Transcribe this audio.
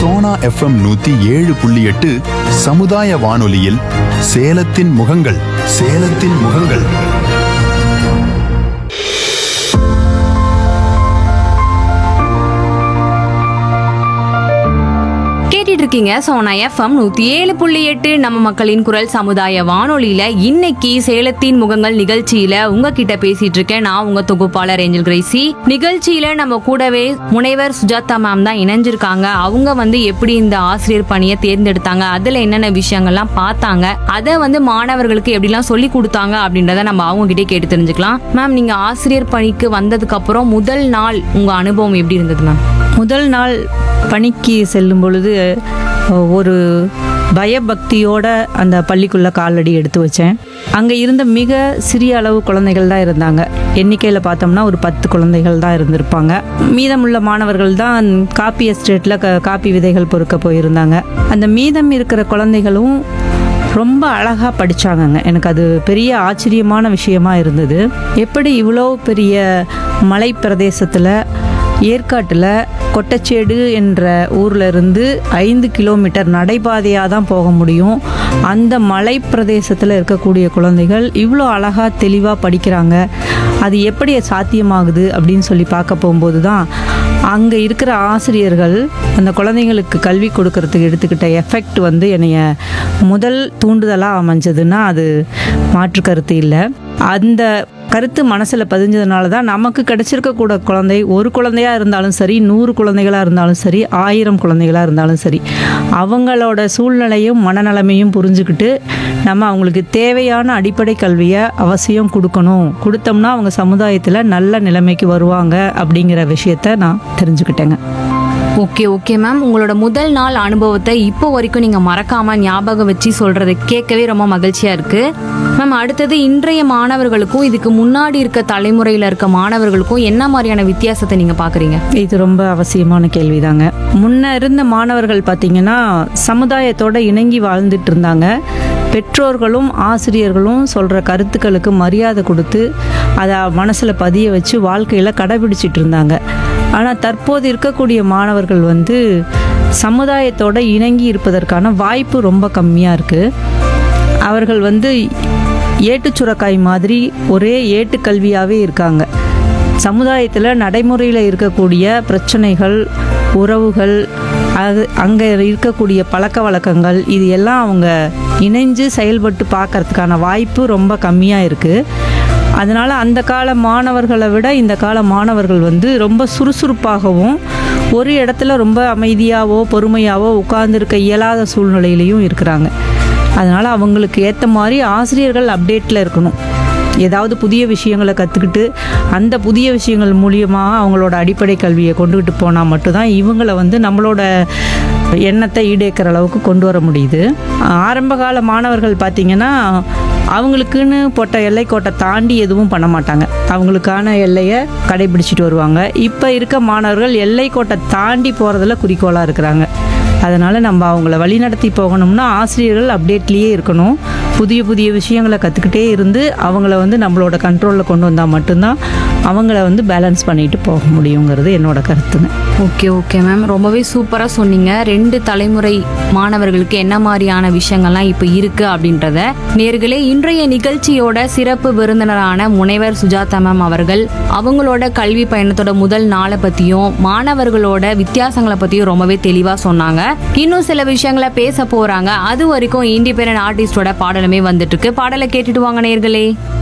Sona FM நூத்தி ஏழு புள்ளி எட்டு சமுதாய வானொலியில் சேலத்தின் முகங்கள் சேலத்தின் முகங்கள் கேட்டுட்டு இருக்கீங்க சோனா எஃப்எம் நூத்தி ஏழு புள்ளி எட்டு நம்ம மக்களின் குரல் சமுதாய வானொலியில இன்னைக்கு சேலத்தின் முகங்கள் நிகழ்ச்சியில உங்ககிட்ட பேசிட்டு இருக்கேன் நான் உங்க தொகுப்பாளர் ஏஞ்சல் கிரேசி நிகழ்ச்சியில நம்ம கூடவே முனைவர் சுஜாதா மேம் தான் இணைஞ்சிருக்காங்க அவங்க வந்து எப்படி இந்த ஆசிரியர் பணியை தேர்ந்தெடுத்தாங்க அதுல என்னென்ன விஷயங்கள்லாம் பார்த்தாங்க அதை வந்து மாணவர்களுக்கு எப்படிலாம் சொல்லி கொடுத்தாங்க அப்படின்றத நம்ம அவங்க கிட்டே கேட்டு தெரிஞ்சுக்கலாம் மேம் நீங்க ஆசிரியர் பணிக்கு வந்ததுக்கு அப்புறம் முதல் நாள் உங்க அனுபவம் எப்படி இருந்தது மேம் முதல் நாள் பணிக்கு செல்லும் பொழுது ஒரு பயபக்தியோட அந்த பள்ளிக்குள்ளே காலடி எடுத்து வச்சேன் அங்கே இருந்த மிக சிறிய அளவு குழந்தைகள் தான் இருந்தாங்க எண்ணிக்கையில் பார்த்தோம்னா ஒரு பத்து குழந்தைகள் தான் இருந்திருப்பாங்க மீதமுள்ள மாணவர்கள் தான் காப்பி எஸ்டேட்டில் க காப்பி விதைகள் பொறுக்க போயிருந்தாங்க அந்த மீதம் இருக்கிற குழந்தைகளும் ரொம்ப அழகாக படிச்சாங்கங்க எனக்கு அது பெரிய ஆச்சரியமான விஷயமா இருந்தது எப்படி இவ்வளோ பெரிய மலை பிரதேசத்தில் ஏற்காட்டில் கொட்டச்சேடு என்ற ஊர்ல இருந்து ஐந்து கிலோமீட்டர் நடைபாதையாக தான் போக முடியும் அந்த மலை பிரதேசத்தில் இருக்கக்கூடிய குழந்தைகள் இவ்வளோ அழகாக தெளிவாக படிக்கிறாங்க அது எப்படி சாத்தியமாகுது அப்படின்னு சொல்லி பார்க்க போகும்போது தான் அங்கே இருக்கிற ஆசிரியர்கள் அந்த குழந்தைங்களுக்கு கல்வி கொடுக்கறதுக்கு எடுத்துக்கிட்ட எஃபெக்ட் வந்து என்னைய முதல் தூண்டுதலாக அமைஞ்சதுன்னா அது மாற்று கருத்து இல்லை அந்த கருத்து மனசில் பதிஞ்சதுனால தான் நமக்கு கிடைச்சிருக்க கூட குழந்தை ஒரு குழந்தையா இருந்தாலும் சரி நூறு குழந்தைகளாக இருந்தாலும் சரி ஆயிரம் குழந்தைகளாக இருந்தாலும் சரி அவங்களோட சூழ்நிலையும் மனநலமையும் புரிஞ்சுக்கிட்டு நம்ம அவங்களுக்கு தேவையான அடிப்படை கல்வியை அவசியம் கொடுக்கணும் கொடுத்தோம்னா அவங்க சமுதாயத்தில் நல்ல நிலைமைக்கு வருவாங்க அப்படிங்கிற விஷயத்த நான் தெரிஞ்சுக்கிட்டேங்க ஓகே ஓகே மேம் உங்களோட முதல் நாள் அனுபவத்தை இப்போ வரைக்கும் நீங்க மறக்காம ஞாபகம் வச்சு சொல்றது கேட்கவே ரொம்ப மகிழ்ச்சியா இருக்கு மேம் அடுத்தது இன்றைய மாணவர்களுக்கும் இதுக்கு முன்னாடி இருக்க தலைமுறையில இருக்க மாணவர்களுக்கும் என்ன மாதிரியான வித்தியாசத்தை நீங்க பாக்குறீங்க இது ரொம்ப அவசியமான கேள்விதாங்க முன்ன இருந்த மாணவர்கள் பார்த்தீங்கன்னா சமுதாயத்தோட இணங்கி வாழ்ந்துட்டு இருந்தாங்க பெற்றோர்களும் ஆசிரியர்களும் சொல்கிற கருத்துக்களுக்கு மரியாதை கொடுத்து அதை மனசில் பதிய வச்சு வாழ்க்கையில் கடைபிடிச்சிட்டு இருந்தாங்க ஆனால் தற்போது இருக்கக்கூடிய மாணவர்கள் வந்து சமுதாயத்தோட இணங்கி இருப்பதற்கான வாய்ப்பு ரொம்ப கம்மியாக இருக்குது அவர்கள் வந்து ஏட்டுச் சுரக்காய் மாதிரி ஒரே ஏட்டுக்கல்வியாகவே இருக்காங்க சமுதாயத்தில் நடைமுறையில் இருக்கக்கூடிய பிரச்சனைகள் உறவுகள் அது அங்கே இருக்கக்கூடிய பழக்க வழக்கங்கள் இது எல்லாம் அவங்க இணைஞ்சு செயல்பட்டு பார்க்கறதுக்கான வாய்ப்பு ரொம்ப கம்மியாக இருக்குது அதனால் அந்த கால மாணவர்களை விட இந்த கால மாணவர்கள் வந்து ரொம்ப சுறுசுறுப்பாகவும் ஒரு இடத்துல ரொம்ப அமைதியாவோ பொறுமையாவோ உட்கார்ந்துருக்க இயலாத சூழ்நிலையிலையும் இருக்கிறாங்க அதனால் அவங்களுக்கு ஏற்ற மாதிரி ஆசிரியர்கள் அப்டேட்டில் இருக்கணும் ஏதாவது புதிய விஷயங்களை கற்றுக்கிட்டு அந்த புதிய விஷயங்கள் மூலியமாக அவங்களோட அடிப்படை கல்வியை கொண்டுகிட்டு போனால் மட்டும்தான் இவங்களை வந்து நம்மளோட எண்ணத்தை ஈடேக்கிற அளவுக்கு கொண்டு வர முடியுது ஆரம்பகால மாணவர்கள் பார்த்திங்கன்னா அவங்களுக்குன்னு போட்ட எல்லைக்கோட்டை தாண்டி எதுவும் பண்ண மாட்டாங்க அவங்களுக்கான எல்லையை கடைபிடிச்சிட்டு வருவாங்க இப்போ இருக்க மாணவர்கள் எல்லைக்கோட்டை தாண்டி போகிறதுல குறிக்கோளாக இருக்கிறாங்க அதனால் நம்ம அவங்கள வழிநடத்தி போகணும்னா ஆசிரியர்கள் அப்டேட்லேயே இருக்கணும் புதிய புதிய விஷயங்களை கற்றுக்கிட்டே இருந்து அவங்கள வந்து நம்மளோட கண்ட்ரோலில் கொண்டு வந்தால் மட்டும்தான் அவங்கள வந்து பேலன்ஸ் பண்ணிட்டு போக முடியுங்கிறது என்னோட கருத்துங்க ஓகே ஓகே மேம் ரொம்பவே சூப்பரா சொன்னீங்க ரெண்டு தலைமுறை மாணவர்களுக்கு என்ன மாதிரியான விஷயங்கள்லாம் இப்போ இருக்கு அப்படின்றத நேர்களே இன்றைய நிகழ்ச்சியோட சிறப்பு விருந்தினரான முனைவர் சுஜாதா மேம் அவர்கள் அவங்களோட கல்வி பயணத்தோட முதல் நாளை பத்தியும் மாணவர்களோட வித்தியாசங்களை பத்தியும் ரொம்பவே தெளிவா சொன்னாங்க இன்னும் சில விஷயங்களை பேச போறாங்க அது வரைக்கும் இண்டிபெண்டன்ட் ஆர்டிஸ்டோட பாடலுமே வந்துட்டு இருக்கு பாடலை கேட்டுட்டு வாங்க நேர்களே